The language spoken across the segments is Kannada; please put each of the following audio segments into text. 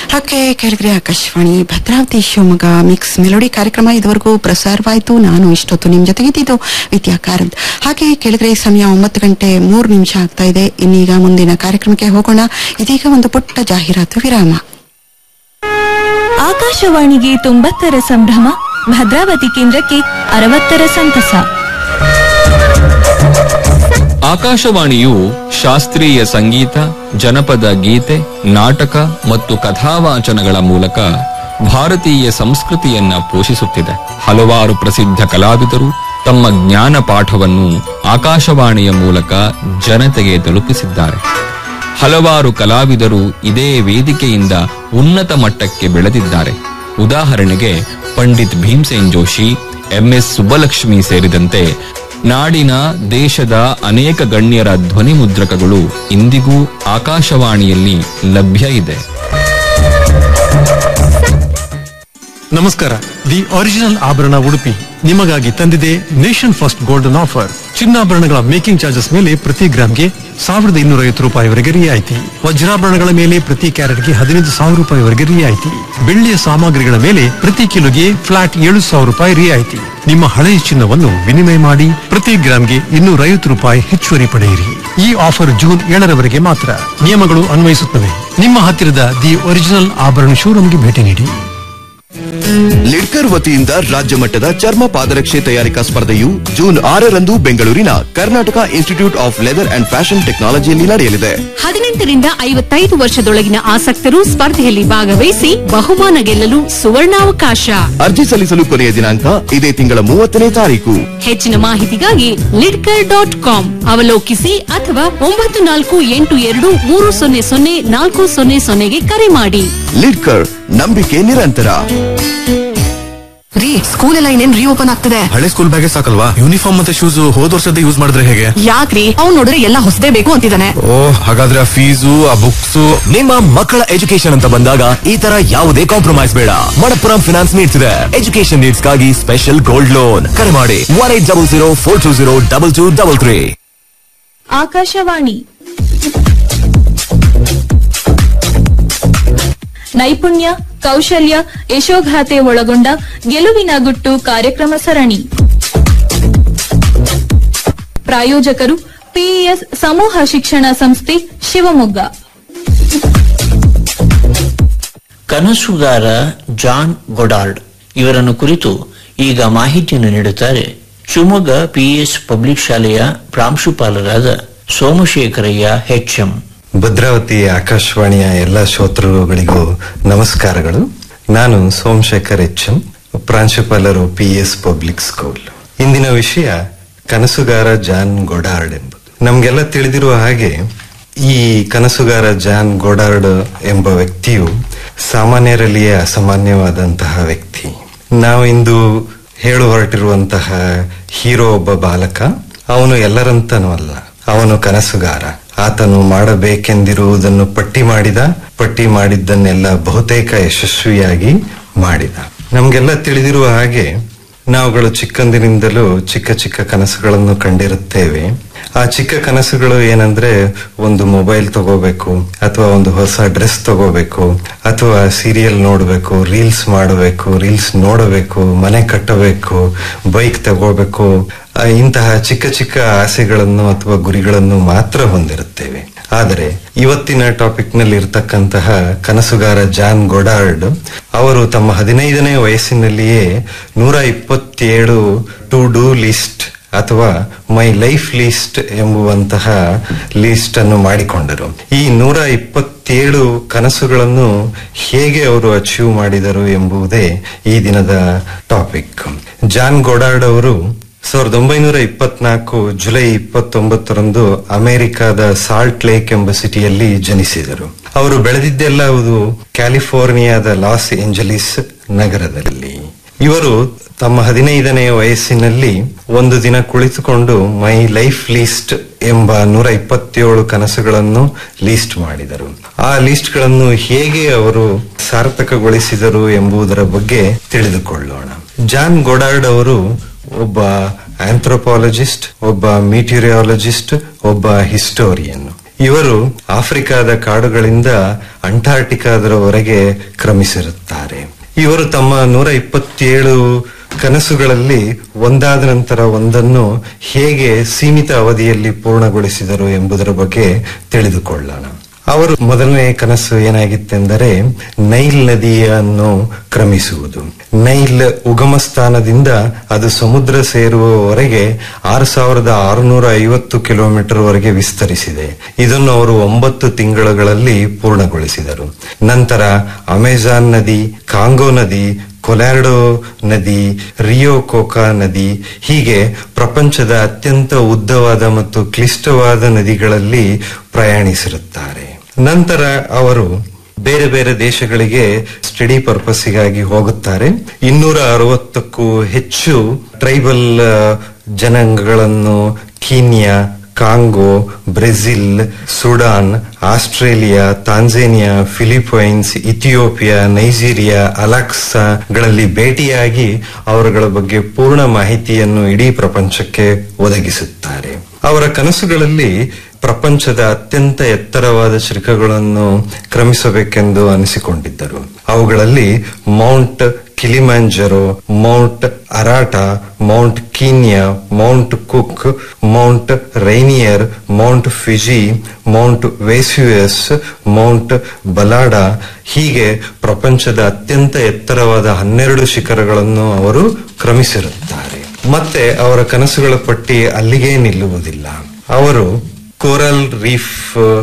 ಹಾಗೆ ಕೇಳಿದ್ರೆ ಆಕಾಶವಾಣಿ ಭದ್ರಾವತಿ ಶಿವಮೊಗ್ಗ ಮಿಕ್ಸ್ ಮೆಲೋಡಿ ಕಾರ್ಯಕ್ರಮ ಇದುವರೆಗೂ ಪ್ರಸಾರವಾಯಿತು ನಾನು ಇಷ್ಟೊತ್ತು ನಿಮ್ ಜೊತೆಗಿದ್ದು ವಿದ್ಯಾ ಕಾರಂತ್ ಹಾಗೆ ಕೇಳಿದ್ರೆ ಸಮಯ ಒಂಬತ್ತು ಗಂಟೆ ಮೂರು ನಿಮಿಷ ಆಗ್ತಾ ಇದೆ ಇನ್ನೀಗ ಮುಂದಿನ ಕಾರ್ಯಕ್ರಮಕ್ಕೆ ಹೋಗೋಣ ಇದೀಗ ಒಂದು ಪುಟ್ಟ ಜಾಹೀರಾತು ವಿರಾಮ ಆಕಾಶವಾಣಿಗೆ ತೊಂಬತ್ತರ ಸಂಭ್ರಮ ಭದ್ರಾವತಿ ಕೇಂದ್ರಕ್ಕೆ ಅರವತ್ತರ ಸಂತಸ ಆಕಾಶವಾಣಿಯು ಶಾಸ್ತ್ರೀಯ ಸಂಗೀತ ಜನಪದ ಗೀತೆ ನಾಟಕ ಮತ್ತು ಕಥಾವಾಚನಗಳ ಮೂಲಕ ಭಾರತೀಯ ಸಂಸ್ಕೃತಿಯನ್ನ ಪೋಷಿಸುತ್ತಿದೆ ಹಲವಾರು ಪ್ರಸಿದ್ಧ ಕಲಾವಿದರು ತಮ್ಮ ಜ್ಞಾನ ಪಾಠವನ್ನು ಆಕಾಶವಾಣಿಯ ಮೂಲಕ ಜನತೆಗೆ ತಲುಪಿಸಿದ್ದಾರೆ ಹಲವಾರು ಕಲಾವಿದರು ಇದೇ ವೇದಿಕೆಯಿಂದ ಉನ್ನತ ಮಟ್ಟಕ್ಕೆ ಬೆಳೆದಿದ್ದಾರೆ ಉದಾಹರಣೆಗೆ ಪಂಡಿತ್ ಭೀಮ್ಸೇನ್ ಜೋಶಿ ಎಂಎಸ್ ಸುಬ್ಬಲಕ್ಷ್ಮಿ ಸೇರಿದಂತೆ ನಾಡಿನ ದೇಶದ ಅನೇಕ ಗಣ್ಯರ ಧ್ವನಿ ಮುದ್ರಕಗಳು ಇಂದಿಗೂ ಆಕಾಶವಾಣಿಯಲ್ಲಿ ಲಭ್ಯ ಇದೆ ನಮಸ್ಕಾರ ದಿ ಒರಿಜಿನಲ್ ಆಭರಣ ಉಡುಪಿ ನಿಮಗಾಗಿ ತಂದಿದೆ ನೇಷನ್ ಫಸ್ಟ್ ಗೋಲ್ಡನ್ ಆಫರ್ ಚಿನ್ನಾಭರಣಗಳ ಮೇಕಿಂಗ್ ಚಾರ್ಜಸ್ ಮೇಲೆ ಪ್ರತಿ ಗ್ರಾಮ್ಗೆ ಸಾವಿರದ ಇನ್ನೂರ ಐವತ್ತು ರೂಪಾಯಿವರೆಗೆ ರಿಯಾಯಿತಿ ವಜ್ರಾಭರಣಗಳ ಮೇಲೆ ಪ್ರತಿ ಕ್ಯಾರೆಟ್ಗೆ ಹದಿನೈದು ಸಾವಿರ ರೂಪಾಯಿವರೆಗೆ ರಿಯಾಯಿತಿ ಬೆಳ್ಳಿಯ ಸಾಮಗ್ರಿಗಳ ಮೇಲೆ ಪ್ರತಿ ಕಿಲೋಗೆ ಫ್ಲಾಟ್ ಏಳು ಸಾವಿರ ರೂಪಾಯಿ ರಿಯಾಯಿತಿ ನಿಮ್ಮ ಹಳೆಯ ಚಿನ್ನವನ್ನು ವಿನಿಮಯ ಮಾಡಿ ಪ್ರತಿ ಗ್ರಾಮ್ಗೆ ಇನ್ನೂರ ಐವತ್ತು ರೂಪಾಯಿ ಹೆಚ್ಚುವರಿ ಪಡೆಯಿರಿ ಈ ಆಫರ್ ಜೂನ್ ಏಳರವರೆಗೆ ಮಾತ್ರ ನಿಯಮಗಳು ಅನ್ವಯಿಸುತ್ತವೆ ನಿಮ್ಮ ಹತ್ತಿರದ ದಿ ಒರಿಜಿನಲ್ ಆಭರಣ ಶೋರೂಮ್ಗೆ ಭೇಟಿ ನೀಡಿ ಲಿಡ್ಕರ್ ವತಿಯಿಂದ ರಾಜ್ಯ ಮಟ್ಟದ ಚರ್ಮ ಪಾದರಕ್ಷೆ ತಯಾರಿಕಾ ಸ್ಪರ್ಧೆಯು ಜೂನ್ ಆರರಂದು ಬೆಂಗಳೂರಿನ Karnataka institute of leather and fashion ಟೆಕ್ನಾಲಜಿಯಲ್ಲಿ ನಡೆಯಲಿದೆ ಹದಿನೆಂಟರಿಂದ ಐವತ್ತೈದು ವರ್ಷದೊಳಗಿನ ಆಸಕ್ತರು ಸ್ಪರ್ಧೆಯಲ್ಲಿ ಭಾಗವಹಿಸಿ ಬಹುಮಾನ ಗೆಲ್ಲಲು ಸುವರ್ಣಾವಕಾಶ ಅರ್ಜಿ ಸಲ್ಲಿಸಲು ಕೊನೆಯ ದಿನಾಂಕ ಇದೇ ತಿಂಗಳ ಮೂವತ್ತನೇ ತಾರೀಕು ಹೆಚ್ಚಿನ ಮಾಹಿತಿಗಾಗಿ ಲಿಡ್ಕರ್ ಡಾಟ್ ಕಾಮ್ ಅವಲೋಕಿಸಿ ಅಥವಾ ಒಂಬತ್ತು ನಾಲ್ಕು ಎಂಟು ಎರಡು ಮೂರು ಸೊನ್ನೆ ಸೊನ್ನೆ ನಾಲ್ಕು ಸೊನ್ನೆ ಸೊನ್ನೆಗೆ ಕರೆ ಮಾಡಿ ಲಿಡ್ಕರ್ ನಂಬಿಕೆ ನಿರಂತರ ರೀ ಸ್ಕೂಲ್ ಎಲ್ಲ ಇನ್ನೇನ್ ರೀಓಪನ್ ಆಗ್ತದೆ ಹಳೆ ಸ್ಕೂಲ್ ಬ್ಯಾಗೆ ಸಾಕಲ್ವಾ ಯೂನಿಫಾರ್ಮ್ ಮತ್ತೆ ಶೂಸ್ ಹೋದ್ ವರ್ಷದ ಯೂಸ್ ಮಾಡಿದ್ರೆ ಹೇಗೆ ಯಾಕ್ರಿ ಅವ್ನ್ ನೋಡಿದ್ರೆ ಎಲ್ಲ ಹೊಸದೇ ಬೇಕು ಅಂತಿದ್ದಾನೆ ಓ ಹಾಗಾದ್ರೆ ಆ ಫೀಸು ಆ ಬುಕ್ಸ್ ನಿಮ್ಮ ಮಕ್ಕಳ ಎಜುಕೇಶನ್ ಅಂತ ಬಂದಾಗ ಈ ತರ ಯಾವುದೇ ಕಾಂಪ್ರಮೈಸ್ ಬೇಡ ಮಣಪ್ಪುರಂ ಫಿನಾನ್ಸ್ ನೀಡ್ತಿದೆ ಎಜುಕೇಶನ್ ನೀಡ್ಸ್ ಗಾಗಿ ಸ್ಪೆಷಲ್ ಗೋಲ್ಡ್ ಲೋನ್ ಕರೆ ಮಾಡಿ one eight double zero four two zero double two double three Akashvani ನೈಪುಣ್ಯ ಕೌಶಲ್ಯ ಯಶೋಗಾಥೆ ಒಳಗೊಂಡ ಗೆಲುವಿನ ಗುಟ್ಟು ಕಾರ್ಯಕ್ರಮ ಸರಣಿ ಪ್ರಾಯೋಜಕರು ಪಿಇಎಸ್ ಸಮೂಹ ಶಿಕ್ಷಣ ಸಂಸ್ಥೆ ಶಿವಮೊಗ್ಗ ಕನಸುಗಾರ ಜಾನ್ ಗೊಡಾರ್ಡ್ ಇವರನ್ನು ಕುರಿತು ಈಗ ಮಾಹಿತಿಯನ್ನು ನೀಡುತ್ತಾರೆ ಶಿವಮೊಗ್ಗ ಪಿಎಸ್ ಪಬ್ಲಿಕ್ ಶಾಲೆಯ ಪ್ರಾಂಶುಪಾಲರಾದ ಸೋಮಶೇಖರಯ್ಯ ಎಚ್ಎಂ ಭದ್ರಾವತಿ ಆಕಾಶವಾಣಿಯ ಎಲ್ಲ ಶ್ರೋತೃಗಳಿಗೂ ನಮಸ್ಕಾರಗಳು ನಾನು ಸೋಮಶೇಖರ್ ಎಚ್ ಎಂ ಪ್ರಾಂಶುಪಾಲರು ಪಿ ಎಸ್ ಪಬ್ಲಿಕ್ ಸ್ಕೂಲ್ ಇಂದಿನ ವಿಷಯ ಕನಸುಗಾರ ಜಾನ್ ಗೊಡಾರ್ಡ್ ಎಂಬುದು ನಮ್ಗೆಲ್ಲ ತಿಳಿದಿರುವ ಹಾಗೆ ಈ ಕನಸುಗಾರ ಜಾನ್ ಗೊಡಾರ್ಡ್ ಎಂಬ ವ್ಯಕ್ತಿಯು ಸಾಮಾನ್ಯರಲ್ಲಿಯೇ ಅಸಾಮಾನ್ಯವಾದಂತಹ ವ್ಯಕ್ತಿ ನಾವು ಇಂದು ಹೇಳು ಹೊರಟಿರುವಂತಹ ಹೀರೋ ಒಬ್ಬ ಬಾಲಕ ಅವನು ಎಲ್ಲರಂತನೂ ಅಲ್ಲ ಅವನು ಕನಸುಗಾರ ಆತನು ಮಾಡಬೇಕೆಂದಿರುವುದನ್ನು ಪಟ್ಟಿ ಮಾಡಿದ ಪಟ್ಟಿ ಮಾಡಿದ್ದನ್ನೆಲ್ಲ ಬಹುತೇಕ ಯಶಸ್ವಿಯಾಗಿ ಮಾಡಿದ ನಮ್ಗೆಲ್ಲ ತಿಳಿದಿರುವ ಹಾಗೆ ನಾವುಗಳು ಚಿಕ್ಕಂದಿನಿಂದಲೂ ಚಿಕ್ಕ ಚಿಕ್ಕ ಕನಸುಗಳನ್ನು ಕಂಡಿರುತ್ತೇವೆ ಆ ಚಿಕ್ಕ ಕನಸುಗಳು ಏನಂದ್ರೆ ಒಂದು ಮೊಬೈಲ್ ತಗೋಬೇಕು ಅಥವಾ ಒಂದು ಹೊಸ ಡ್ರೆಸ್ ತಗೋಬೇಕು ಅಥವಾ ಸೀರಿಯಲ್ ನೋಡಬೇಕು ರೀಲ್ಸ್ ಮಾಡಬೇಕು ರೀಲ್ಸ್ ನೋಡಬೇಕು ಮನೆ ಕಟ್ಟಬೇಕು ಬೈಕ್ ತಗೋಬೇಕು ಆ, ಇಂತಹ ಚಿಕ್ಕ ಚಿಕ್ಕ ಆಸೆಗಳನ್ನು ಅಥವಾ ಗುರಿಗಳನ್ನು ಮಾತ್ರ ಹೊಂದಿರುತ್ತೇವೆ ಆದರೆ ಇವತ್ತಿನ ಟಾಪಿಕ್ ನಲ್ಲಿ ಇರತಕ್ಕಂತಹ ಕನಸುಗಾರ ಜಾನ್ ಗೊಡಾರ್ಡ್ ಅವರು ತಮ್ಮ ಹದಿನೈದನೇ ವಯಸ್ಸಿನಲ್ಲಿಯೇ ನೂರ ಇಪ್ಪತ್ತೇಳು ಟು ಡೂ ಲಿಸ್ಟ್ ಅಥವಾ ಮೈ ಲೈಫ್ ಲಿಸ್ಟ್ ಎಂಬುವಂತಹ ಲಿಸ್ಟ್ ಅನ್ನು ಮಾಡಿಕೊಂಡರು ಈ ನೂರ ಇಪ್ಪತ್ತೇಳು ಕನಸುಗಳನ್ನು ಹೇಗೆ ಅವರು ಅಚೀವ್ ಮಾಡಿದರು ಎಂಬುದೇ ಈ ದಿನದ ಟಾಪಿಕ್ ಜಾನ್ ಗೊಡಾರ್ಡ್ ಅವರು ಸಾವಿರದ ಒಂಬೈನೂರ ಇಪ್ಪತ್ನಾಲ್ಕು ಜುಲೈ ಇಪ್ಪತ್ತೊಂಬತ್ತರಂದು ಅಮೆರಿಕದ ಸಾಲ್ಟ್ ಲೇಕ್ ಎಂಬ ಸಿಟಿಯಲ್ಲಿ ಜನಿಸಿದರು ಅವರು ಬೆಳೆದಿದ್ದೆಲ್ಲ ಅದು ಕ್ಯಾಲಿಫೋರ್ನಿಯಾದ ಲಾಸ್ ಏಂಜಲೀಸ್ ನಗರದಲ್ಲಿ ಇವರು ತಮ್ಮ ಹದಿನೈದನೆಯ ವಯಸ್ಸಿನಲ್ಲಿ ಒಂದು ದಿನ ಕುಳಿತುಕೊಂಡು ಮೈ ಲೈಫ್ ಲೀಸ್ಟ್ ಎಂಬ ನೂರ ಇಪ್ಪತ್ತೇಳು ಕನಸುಗಳನ್ನು ಲೀಸ್ಟ್ ಮಾಡಿದರು ಆ ಲಿಸ್ಟ್ ಗಳನ್ನು ಹೇಗೆ ಅವರು ಸಾರ್ಥಕಗೊಳಿಸಿದರು ಎಂಬುದರ ಬಗ್ಗೆ ತಿಳಿದುಕೊಳ್ಳೋಣ ಜಾನ್ ಗೊಡಾರ್ಡ್ ಅವರು ಒಬ್ಬ ಆಂಥ್ರೋಪಾಲಜಿಸ್ಟ್ ಒಬ್ಬ ಮೀಟಿರಿಯಾಲಜಿಸ್ಟ್ ಒಬ್ಬ ಹಿಸ್ಟೋರಿಯನ್ ಇವರು ಆಫ್ರಿಕಾದ ಕಾಡುಗಳಿಂದ ಅಂಟಾರ್ಟಿಕಾದವರೆಗೆ ಕ್ರಮಿಸಿರುತ್ತಾರೆ ಇವರು ತಮ್ಮ ನೂರ ಇಪ್ಪತ್ತೇಳು ಕನಸುಗಳಲ್ಲಿ ಒಂದಾದ ನಂತರ ಒಂದನ್ನು ಹೇಗೆ ಸೀಮಿತ ಅವಧಿಯಲ್ಲಿ ಪೂರ್ಣಗೊಳಿಸಿದರು ಎಂಬುದರ ಬಗ್ಗೆ ತಿಳಿದುಕೊಳ್ಳೋಣ ಅವರು ಮೊದಲನೇ ಕನಸು ಏನಾಗಿತ್ತೆಂದರೆ ನೈಲ್ ನದಿಯನ್ನು ಕ್ರಮಿಸುವುದು ನೈಲ್ ಉಗಮ ಸ್ಥಾನದಿಂದ ಅದು ಸಮುದ್ರ ಸೇರುವವರೆಗೆ ಆರು ಸಾವಿರದ ಆರುನೂರ ಐವತ್ತು ಕಿಲೋಮೀಟರ್ ವರೆಗೆ ವಿಸ್ತರಿಸಿದೆ ಇದನ್ನು ಅವರು ಒಂಬತ್ತು ತಿಂಗಳುಗಳಲ್ಲಿ ಪೂರ್ಣಗೊಳಿಸಿದರು ನಂತರ ಅಮೆಜಾನ್ ನದಿ ಕಾಂಗೋ ನದಿ ಕೊಲ್ಯಾರ್ಡೋ ನದಿ ರಿಯೋ ಕೋಕಾ ನದಿ ಹೀಗೆ ಪ್ರಪಂಚದ ಅತ್ಯಂತ ಉದ್ದವಾದ ಮತ್ತು ಕ್ಲಿಷ್ಟವಾದ ನದಿಗಳಲ್ಲಿ ಪ್ರಯಾಣಿಸಿರುತ್ತಾರೆ ನಂತರ ಅವರು ಬೇರೆ ಬೇರೆ ದೇಶಗಳಿಗೆ ಸ್ಟಡಿ ಪರ್ಪಸ್ಸಿಗಾಗಿ ಹೋಗುತ್ತಾರೆ ಇನ್ನೂರ ಅರವತ್ತಕ್ಕೂ ಹೆಚ್ಚು ಟ್ರೈಬಲ್ ಜನಾಂಗಗಳನ್ನು Kenya Congo Brazil Sudan Australia Tanzania Philippines Ethiopia Nigeria ಅಲಾಕ್ಸಾಗಳಲ್ಲಿ ಭೇಟಿಯಾಗಿ ಅವರುಗಳ ಬಗ್ಗೆ ಪೂರ್ಣ ಮಾಹಿತಿಯನ್ನು ಇಡೀ ಪ್ರಪಂಚಕ್ಕೆ ಒದಗಿಸುತ್ತಾರೆ ಅವರ ಕನಸುಗಳಲ್ಲಿ ಪ್ರಪಂಚದ ಅತ್ಯಂತ ಎತ್ತರವಾದ ಶಿಖರಗಳನ್ನು ಕ್ರಮಿಸಬೇಕೆಂದು ಅನಿಸಿಕೊಂಡಿದ್ದರು ಅವುಗಳಲ್ಲಿ mount Kilimanjaro mount Ararat mount Kenya mount Cook mount Rainier mount Fuji mount Vesuvius mount ಬಲಾಡಾ ಹೀಗೆ ಪ್ರಪಂಚದ ಅತ್ಯಂತ ಎತ್ತರವಾದ ಹನ್ನೆರಡು ಶಿಖರಗಳನ್ನು ಅವರು ಕ್ರಮಿಸಿರುತ್ತಾರೆ ಮತ್ತೆ ಅವರ ಕನಸುಗಳ ಪಟ್ಟಿ ಅಲ್ಲಿಗೆ ನಿಲ್ಲುವುದಿಲ್ಲ ಅವರು ಕೋರಲ್ ರೀಫ್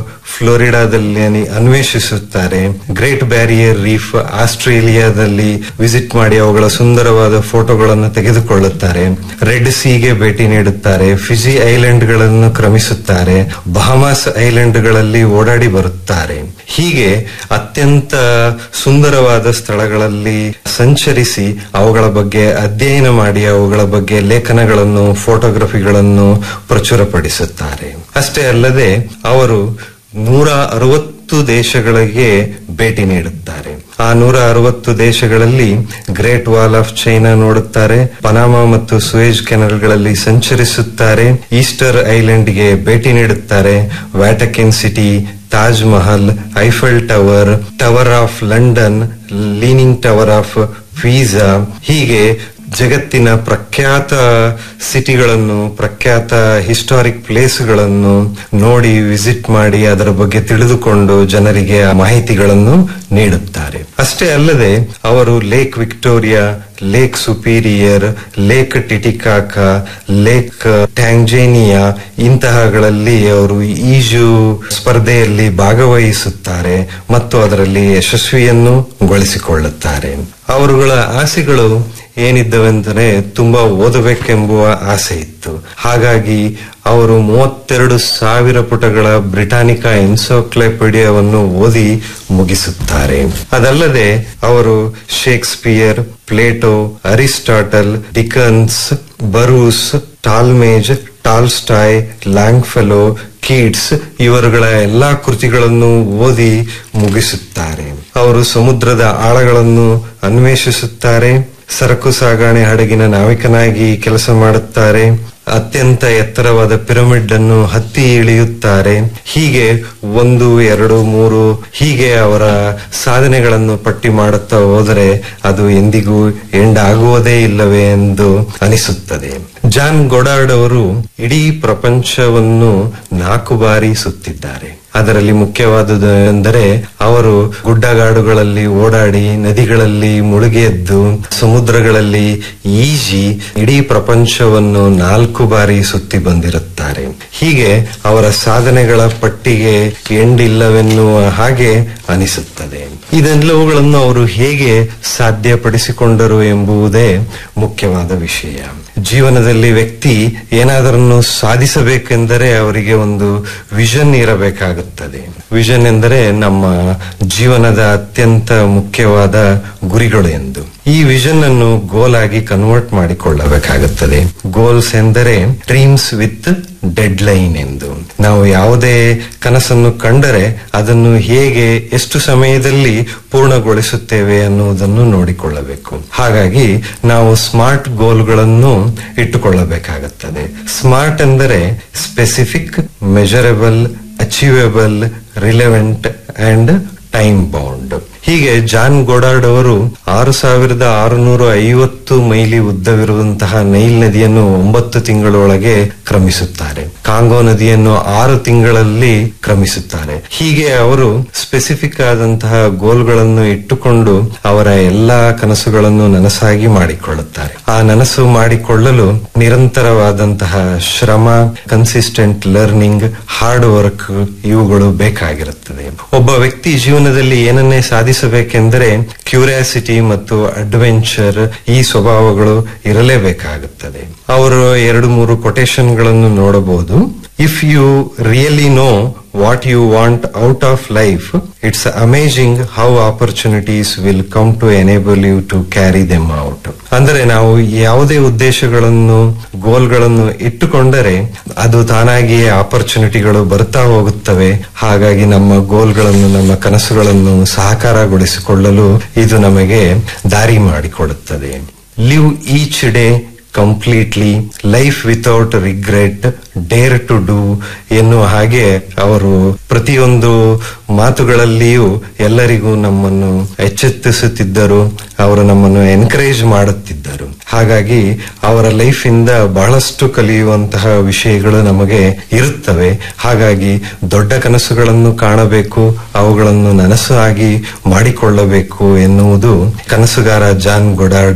ಫ್ಲೋರಿಡಾದಲ್ಲಿ ಅನ್ವೇಷಿಸುತ್ತಾರೆ ಗ್ರೇಟ್ ಬ್ಯಾರಿಯರ್ ರೀಫ್ ಆಸ್ಟ್ರೇಲಿಯಾದಲ್ಲಿ ವಿಸಿಟ್ ಮಾಡಿ ಅವುಗಳ ಸುಂದರವಾದ ಫೋಟೋಗಳನ್ನು ತೆಗೆದುಕೊಳ್ಳುತ್ತಾರೆ ರೆಡ್ ಸೀಗೆ ಭೇಟಿ ನೀಡುತ್ತಾರೆ ಫಿಜಿ ಐಲ್ಯಾಂಡ್ಗಳನ್ನು ಕ್ರಮಿಸುತ್ತಾರೆ ಬಹಮಾಸ್ ಐಲ್ಯಾಂಡ್ಗಳಲ್ಲಿ ಓಡಾಡಿ ಬರುತ್ತಾರೆ ಹೀಗೆ ಅತ್ಯಂತ ಸುಂದರವಾದ ಸ್ಥಳಗಳಲ್ಲಿ ಸಂಚರಿಸಿ ಅವುಗಳ ಬಗ್ಗೆ ಅಧ್ಯಯನ ಮಾಡಿ ಅವುಗಳ ಬಗ್ಗೆ ಲೇಖನಗಳನ್ನು ಫೋಟೋಗ್ರಫಿಗಳನ್ನು ಪ್ರಚುರಪಡಿಸುತ್ತಾರೆ ಅಷ್ಟೇ ಅಲ್ಲದೆ ಅವರು ನೂರ ಅರವತ್ತು ದೇಶಗಳಿಗೆ ಭೇಟಿ ನೀಡುತ್ತಾರೆ ಆ ನೂರ ಅರವತ್ತು ದೇಶಗಳಲ್ಲಿ ಗ್ರೇಟ್ ವಾಲ್ ಆಫ್ ಚೈನಾ ನೋಡುತ್ತಾರೆ ಪನಾಮಾ ಮತ್ತು ಸುಯೇಜ್ ಕೆನಲ್ಗಳಲ್ಲಿ ಸಂಚರಿಸುತ್ತಾರೆ ಈಸ್ಟರ್ ಐಲ್ಯಾಂಡ್ಗೆ ಭೇಟಿ ನೀಡುತ್ತಾರೆ Vatican city Taj Mahal Eiffel tower tower of London leaning tower of Pisa ಹೀಗೆ ಜಗತ್ತಿನ ಪ್ರಖ್ಯಾತ ಸಿಟಿಗಳನ್ನು ಪ್ರಖ್ಯಾತ ಹಿಸ್ಟಾರಿಕ್ ಪ್ಲೇಸ್ಗಳನ್ನು ನೋಡಿ ವಿಸಿಟ್ ಮಾಡಿ ಅದರ ಬಗ್ಗೆ ತಿಳಿದುಕೊಂಡು ಜನರಿಗೆ ಆ ಮಾಹಿತಿಗಳನ್ನು ನೀಡುತ್ತಾರೆ ಅಷ್ಟೇ ಅಲ್ಲದೆ ಅವರು lake Victoria lake Superior lake Titicaca lake Tanzania ಇಂತಹಗಳಲ್ಲಿ ಅವರು ಈಜು ಸ್ಪರ್ಧೆಯಲ್ಲಿ ಭಾಗವಹಿಸುತ್ತಾರೆ ಮತ್ತು ಅದರಲ್ಲಿ ಯಶಸ್ವಿಯನ್ನು ಗೊಳಿಸಿಕೊಳ್ಳುತ್ತಾರೆ ಅವರುಗಳ ಆಸೆಗಳು ಏನಿದ್ದವೆಂದರೆ ತುಂಬಾ ಓದಬೇಕೆಂಬುವ ಆಸೆ ಇತ್ತು ಹಾಗಾಗಿ ಅವರು ಮೂವತ್ತೆರಡು ಸಾವಿರ ಪುಟಗಳ ಬ್ರಿಟಾನಿಕಾ ಎನ್ಸೋಕ್ಲೈಪಿಡಿಯಾವನ್ನು ಓದಿ ಮುಗಿಸುತ್ತಾರೆ ಅದಲ್ಲದೆ ಅವರು Shakespeare Plato Aristotle Dickens Burroughs Talmage Tolstoy Longfellow Keats ಇವರುಗಳ ಎಲ್ಲಾ ಕೃತಿಗಳನ್ನು ಓದಿ ಮುಗಿಸುತ್ತಾರೆ ಅವರು ಸಮುದ್ರದ ಆಳಗಳನ್ನು ಅನ್ವೇಷಿಸುತ್ತಾರೆ ಸರಕು ಸಾಗಣೆ ಹಡಗಿನ ನಾವಿಕನಾಗಿ ಕೆಲಸ ಮಾಡುತ್ತಾರೆ ಅತ್ಯಂತ ಎತ್ತರವಾದ ಪಿರಮಿಡ್ ಅನ್ನು ಹತ್ತಿ ಇಳಿಯುತ್ತಾರೆ ಹೀಗೆ ಒಂದು ಎರಡು ಮೂರು ಹೀಗೆ ಅವರ ಸಾಧನೆಗಳನ್ನು ಪಟ್ಟಿ ಮಾಡುತ್ತಾ ಹೋದರೆ ಅದು ಎಂದಿಗೂ ಎಂಡ್ ಆಗುವುದೇ ಇಲ್ಲವೇ ಎಂದು ಅನಿಸುತ್ತದೆ ಜಾನ್ ಗೊಡಾರ್ಡ್ ಅವರು ಇಡೀ ಪ್ರಪಂಚವನ್ನು ನಾಲ್ಕು ಬಾರಿ ಸುತ್ತಿದ್ದಾರೆ ಅದರಲ್ಲಿ ಮುಖ್ಯವಾದುದು ಎಂದರೆ ಅವರು ಗುಡ್ಡಗಾಡುಗಳಲ್ಲಿ ಓಡಾಡಿ ನದಿಗಳಲ್ಲಿ ಮುಳುಗಿ ಎದ್ದು ಸಮುದ್ರಗಳಲ್ಲಿ ಈಜಿ ಇಡೀ ಪ್ರಪಂಚವನ್ನು ನಾಲ್ಕು ಬಾರಿ ಸುತ್ತಿ ಬಂದಿರುತ್ತಾರೆ ಹೀಗೆ ಅವರ ಸಾಧನೆಗಳ ಪಟ್ಟಿಗೆ ಎಂಡಿಲ್ಲವೆನ್ನುವ ಹಾಗೆ ಅನಿಸುತ್ತದೆ ಇದೆಲ್ಲವುಗಳನ್ನು ಅವರು ಹೇಗೆ ಸಾಧ್ಯಪಡಿಸಿಕೊಂಡರು ಎಂಬುದೇ ಮುಖ್ಯವಾದ ವಿಷಯ ಜೀವನದಲ್ಲಿ ವ್ಯಕ್ತಿ ಏನಾದರನ್ನು ಸಾಧಿಸಬೇಕೆಂದರೆ ಅವರಿಗೆ ಒಂದು ವಿಷನ್ ಇರಬೇಕಾಗುತ್ತದೆ ವಿಷನ್ ಎಂದರೆ ನಮ್ಮ ಜೀವನದ ಅತ್ಯಂತ ಮುಖ್ಯವಾದ ಗುರಿಗಳು ಎಂದು ಈ ವಿಷನ್ ಅನ್ನು ಗೋಲ್ ಆಗಿ ಕನ್ವರ್ಟ್ ಮಾಡಿಕೊಳ್ಳಬೇಕಾಗುತ್ತದೆ ಗೋಲ್ಸ್ ಎಂದರೆ ಡ್ರೀಮ್ಸ್ ವಿತ್ ಡೆಡ್ ಲೈನ್ ಎಂದು ನಾವು ಯಾವುದೇ ಕನಸನ್ನು ಕಂಡರೆ ಅದನ್ನು ಹೇಗೆ ಎಷ್ಟು ಸಮಯದಲ್ಲಿ ಪೂರ್ಣಗೊಳಿಸುತ್ತೇವೆ ಅನ್ನುವುದನ್ನು ನೋಡಿಕೊಳ್ಳಬೇಕು ಹಾಗಾಗಿ ನಾವು ಸ್ಮಾರ್ಟ್ ಗೋಲ್ಗಳನ್ನು ಇಟ್ಟುಕೊಳ್ಳಬೇಕಾಗುತ್ತದೆ ಸ್ಮಾರ್ಟ್ ಎಂದರೆ specific measurable achievable relevant and time bound ಹೀಗೆ ಜಾನ್ ಗೋಡಾರ್ಡ್ ಅವರು ಆರು ಸಾವಿರದ ಆರುನೂರ ಐವತ್ತು ಮೈಲಿ ಉದ್ದವಿರುವಂತಹ ನೈಲ್ ನದಿಯನ್ನು ಒಂಬತ್ತು ತಿಂಗಳೊಳಗೆ ಕ್ರಮಿಸುತ್ತಾರೆ ಕಾಂಗೋ ನದಿಯನ್ನು ಆರು ತಿಂಗಳಲ್ಲಿ ಕ್ರಮಿಸುತ್ತಾರೆ ಹೀಗೆ ಅವರು ಸ್ಪೆಸಿಫಿಕ್ ಆದಂತಹ ಗೋಲ್ಗಳನ್ನು ಇಟ್ಟುಕೊಂಡು ಅವರ ಎಲ್ಲಾ ಕನಸುಗಳನ್ನು ನನಸಾಗಿ ಮಾಡಿಕೊಳ್ಳುತ್ತಾರೆ ಆ ನನಸು ಮಾಡಿಕೊಳ್ಳಲು ನಿರಂತರವಾದಂತಹ ಶ್ರಮ ಕನ್ಸಿಸ್ಟೆಂಟ್ ಲರ್ನಿಂಗ್ ಹಾರ್ಡ್ ವರ್ಕ್ ಇವುಗಳು ಬೇಕಾಗಿರುತ್ತದೆ ಒಬ್ಬ ವ್ಯಕ್ತಿ ಜೀವನದಲ್ಲಿ ಏನನ್ನೇ ಸಾಧಿಸಬೇಕೆಂದರೆ ಕ್ಯೂರಿಯಾಸಿಟಿ ಮತ್ತು ಅಡ್ವೆಂಚರ್ ಈ ಸ್ವಭಾವಗಳು ಇರಲೇಬೇಕಾಗುತ್ತದೆ ಅವರು ಎರಡು ಮೂರು ಕೊಟೇಶನ್ ಗಳನ್ನು ನೋಡಬಹುದು if you really know what you want out of life it's amazing how opportunities will come to enable you to carry them out ಅಂದರೆ ನಾವು ಯಾವುದೇ ಉದ್ದೇಶಗಳನ್ನು ಗೋಲ್ಗಳನ್ನು ಇಟ್ಟುಕೊಂಡರೆ ಅದು ತಾನಾಗಿಯೇ ಆಪರ್ಚುನಿಟಿಗಳು ಬರ್ತಾ ಹೋಗುತ್ತವೆ ಹಾಗಾಗಿ ನಮ್ಮ ಗೋಲ್ಗಳನ್ನು ನಮ್ಮ ಕನಸುಗಳನ್ನು ಸಾಕಾರಗೊಳಿಸಿಕೊಳ್ಳಲು ಇದು ನಮಗೆ ದಾರಿ ಮಾಡಿಕೊಡುತ್ತದೆ live each day completely life without regret dare to do ಎನ್ನುವ ಹಾಗೆ ಅವರು ಪ್ರತಿಯೊಂದು ಮಾತುಗಳಲ್ಲಿಯೂ ಎಲ್ಲರಿಗೂ ನಮ್ಮನ್ನು ಎಚ್ಚೆತ್ತಿಸುತ್ತಿದ್ದರು ಅವರು ನಮ್ಮನ್ನು ಎನ್ಕರೇಜ್ ಮಾಡುತ್ತಿದ್ದರು ಹಾಗಾಗಿ ಅವರ ಲೈಫ್ ಇಂದ ಬಹಳಷ್ಟು ಕಲಿಯುವಂತಹ ವಿಷಯಗಳು ನಮಗೆ ಇರುತ್ತವೆ ಹಾಗಾಗಿ ದೊಡ್ಡ ಕನಸುಗಳನ್ನು ಕಾಣಬೇಕು ಅವುಗಳನ್ನು ನನಸು ಆಗಿ ಮಾಡಿಕೊಳ್ಳಬೇಕು ಎನ್ನುವುದು ಕನಸುಗಾರ ಜಾನ್ ಗೊಡಾರ್ಡ್